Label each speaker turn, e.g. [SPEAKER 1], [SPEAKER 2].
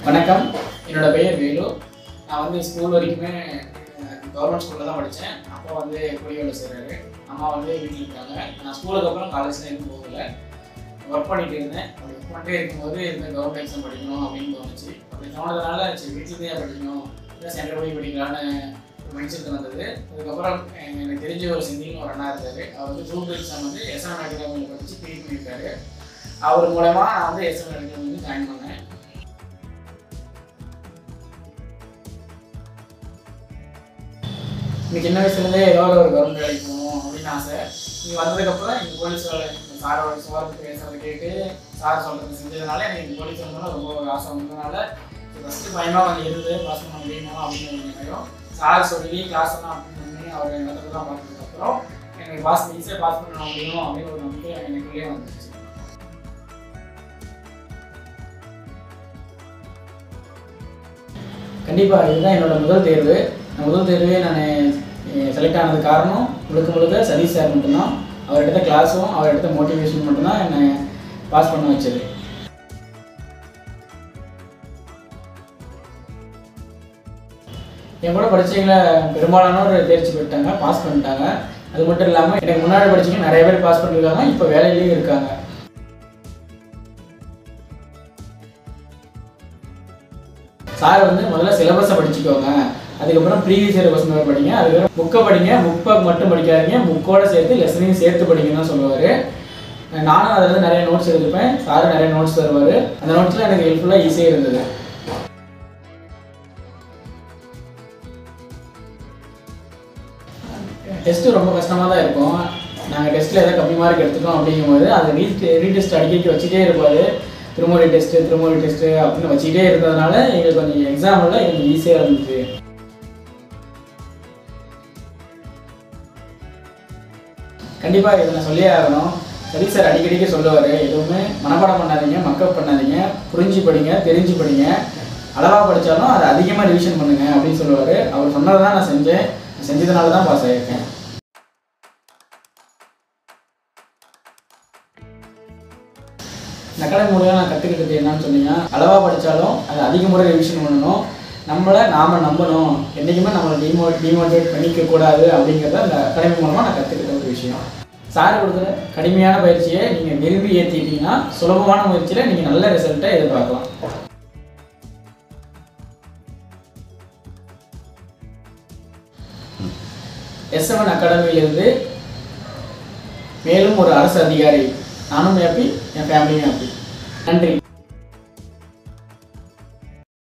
[SPEAKER 1] வணக்கம் என்னோட பெயர் வேலு நான் வந்து ஸ்கூல் வரைக்குமே கவர்மெண்ட் ஸ்கூலில் தான் படித்தேன் அப்பா வந்து குடிவேலை செய்கிறாரு அம்மா வந்து வீட்டில் இருக்காங்க நான் ஸ்கூலுக்கு அப்புறம் காலேஜில் எதுவும் போகல ஒர்க் பண்ணிட்டு இருந்தேன் அப்படி ஒர்க் பண்ணிட்டே இருக்கும்போது இந்த கவர்மெண்ட் எக்ஸாம் படிக்கணும் அப்படின்னு தோணுச்சு அப்படி தோணுறதுனால சரி வீட்டில் தான் படிக்கணும் இல்லை சென்டர் போய் படிக்கலான்னு மைண்ட் செட் வந்தது அதுக்கப்புறம் எனக்கு தெரிஞ்ச ஒரு சிங்கிங் ஒரு அண்ணா இருந்தார் அவர் வந்து குரூப் எக்ஸாம் வந்து எஸ்எம் அகாடமியில் படித்து க்ளீன் பண்ணியிருக்காரு அவர் மூலயமா நான் வந்து எஸ்எம் அகாடமி வந்து ஜாயின் பண்ணேன் இன்னைக்கு சின்ன வயசுலேருந்தே ஏதோ ஒரு கவர்மெண்ட் வேலைக்கு போகணும் அப்படின்னு ஆசை இங்கே வந்ததுக்கப்புறம் எங்கள் போலீஸ் வேலை சாரோட சோரத்து பேசுறதை கேட்டு சார் சொல்கிறது செஞ்சதுனால எனக்கு இந்த போலீஸ் வந்தோம்னா ரொம்ப ஒரு ஆசை வந்ததுனால ஃபஸ்ட்டு பயமாக வந்து எழுது பாஸ் பண்ண முடியுமா அப்படின்னு ஒரு நினைக்கிறோம் சார் சொல்லி கிளாஸ் எல்லாம் அட்டன் பண்ணி அவர் நடந்ததெல்லாம் பார்த்ததுக்கப்புறம் எனக்கு பாஸ் ஈஸியாக பாஸ் பண்ண முடியும் அப்படின்னு ஒரு நம்பிக்கை எனக்குள்ளே வந்துச்சு கண்டிப்பாக இதுதான் என்னோட முதல் தேர்வு நான் முதல் தேர்வே நான் செலக்ட் ஆனது காரணம் முழுக்க முழுக்க சதீஷ் சார் மட்டும்தான் அவர் எடுத்த கிளாஸும் அவர் எடுத்த மோட்டிவேஷன் மட்டும்தான் என்னை பாஸ் பண்ண வச்சது என் கூட படிச்சவங்கள பெரும்பாலானோர் தேர்ச்சி பெற்றாங்க பாஸ் பண்ணிட்டாங்க அது மட்டும் இல்லாமல் எனக்கு முன்னாடி படிச்சவங்க நிறைய பேர் பாஸ் பண்ணியிருக்காங்க இப்போ வேலையிலையும் இருக்காங்க சார் வந்து முதல்ல சிலபஸை படிச்சுக்கோங்க அதுக்கப்புறம் ப்ரீவியஸ் இயர் கொஸ்டின் படிங்க அதுக்கப்புறம் புக்கை படிங்க புக்கை மட்டும் படிக்காதீங்க புக்கோட சேர்த்து லெசனையும் சேர்த்து படிங்கன்னு தான் சொல்லுவார் நானும் அதில் வந்து நிறைய நோட்ஸ் எடுத்துப்பேன் சார் நிறைய நோட்ஸ் தருவார் அந்த நோட்ஸில் எனக்கு ஹெல்ப்ஃபுல்லாக ஈஸியாக இருந்தது டெஸ்ட்டு ரொம்ப கஷ்டமாக தான் இருக்கும் நாங்கள் டெஸ்ட்டில் எதாவது கம்மி மார்க் எடுத்துட்டோம் அப்படிங்கும்போது அதை ரீட் ரீடெஸ்ட் அடிக்கடி வச்சுட்டே இருப்பார் திரும்ப ஒரு டெஸ்ட்டு திரும்ப ஒரு டெஸ்ட்டு அப்படின்னு வச்சுக்கிட்டே இருந்ததுனால எங்களுக்கு கொஞ்சம் எக்ஸாமில் எனக்கு ஈஸியாக இருந்துச்சு கண்டிப்பாக இதை நான் சொல்லியே ஆகணும் சரி சார் அடிக்கடிக்கு சொல்லுவார் எதுவுமே மனப்பாடம் பண்ணாதீங்க மக்கப் பண்ணாதீங்க புரிஞ்சு படிங்க தெரிஞ்சு படிங்க அளவாக படித்தாலும் அதை அதிகமாக ரிவிஷன் பண்ணுங்க அப்படின்னு சொல்லுவார் அவர் சொன்னதை தான் நான் செஞ்சேன் செஞ்சதுனால தான் பாஸ் ஆகியிருக்கேன் இந்த அகாடமி மூலியம் நான் கற்றுக்கிட்டது என்னன்னு சொன்னீங்கன்னா அளவாக படித்தாலும் அதை அதிக முறை ரிவிஷன் பண்ணணும் நம்மளை நாம் நம்பணும் என்றைக்குமே நம்மளை டிமோ டிமோட்டிவேட் பண்ணிக்க கூடாது அப்படிங்கிறத அந்த அகாடமி மூலமாக நான் கற்றுக்கிட்ட ஒரு விஷயம் சார் கொடுக்குற கடுமையான பயிற்சியை நீங்கள் விரும்பி ஏற்றிட்டீங்கன்னா சுலபமான முயற்சியில் நீங்கள் நல்ல ரிசல்ட்டை எதிர்பார்க்கலாம் எஸ்எம்என் அகாடமியிலிருந்து மேலும் ஒரு அரசு அதிகாரி நானும் ஹாப்பி என் ஃபேமிலியும் ஹாப்பி நன்றி